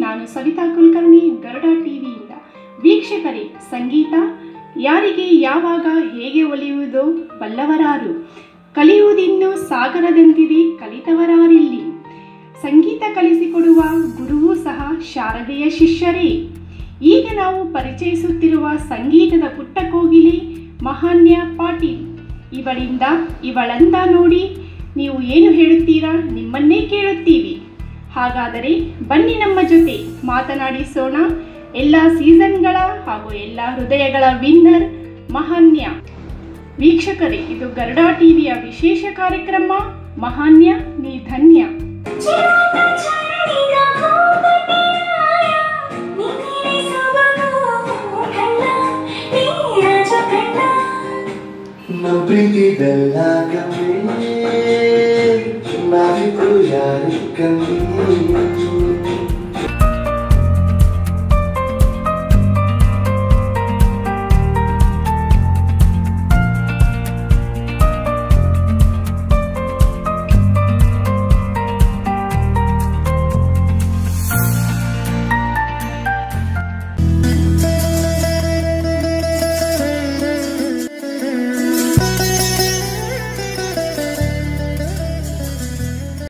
ನಾನು ಸವಿತಾ ಕುಲಕರ್ಣಿ ಗರುಡ ಟಿವಿಯಿಂದ ವೀಕ್ಷಕರೇ ಸಂಗೀತ ಯಾರಿಗೆ ಯಾವಾಗ ಹೇಗೆ ಒಲಿಯುವುದೋ ಬಲ್ಲವರಾರು ಕಲಿಯುವುದಿನ್ನು ಸಾಗರದಂತಿದೆ ಕಲಿತವರಾರಿಲ್ಲಿ ಸಂಗೀತ ಕಲಿಸಿಕೊಡುವ ಗುರುವೂ ಸಹ ಶಾರದೆಯ ಶಿಷ್ಯರೇ ಈಗ ನಾವು ಪರಿಚಯಿಸುತ್ತಿರುವ ಸಂಗೀತದ ಪುಟ್ಟ ಕೋಗಿಲೆ ಮಹಾನ್ಯ ಪಾಟೀಲ್ ಇವಳಿಂದ ಇವಳಂದ ನೋಡಿ ನೀವು ಏನು ಹೇಳುತ್ತೀರಾ ನಿಮ್ಮನ್ನೇ ಕೇಳುತ್ತೀವಿ ಹಾಗಾದರೆ ಬನ್ನಿ ನಮ್ಮ ಜೊತೆ ಮಾತನಾಡಿಸೋಣ ಎಲ್ಲ ಸೀಸನ್ಗಳ ಹಾಗೂ ಎಲ್ಲ ಹೃದಯಗಳ ವಿನ್ನರ್ ಮಹಾನ್ಯ ವೀಕ್ಷಕರೇ ಇದು ಗರುಡ ಟಿವಿಯ ವಿಶೇಷ ಕಾರ್ಯಕ್ರಮ ಮಹಾನ್ಯ ನೀ ಧನ್ಯ ನಮ್ ಪ್ರೀತಿ ಬೆಲ್ಲಾಗವೇ ನಾವಿಬ್ರು ಯಾರು ಕಂಡಿ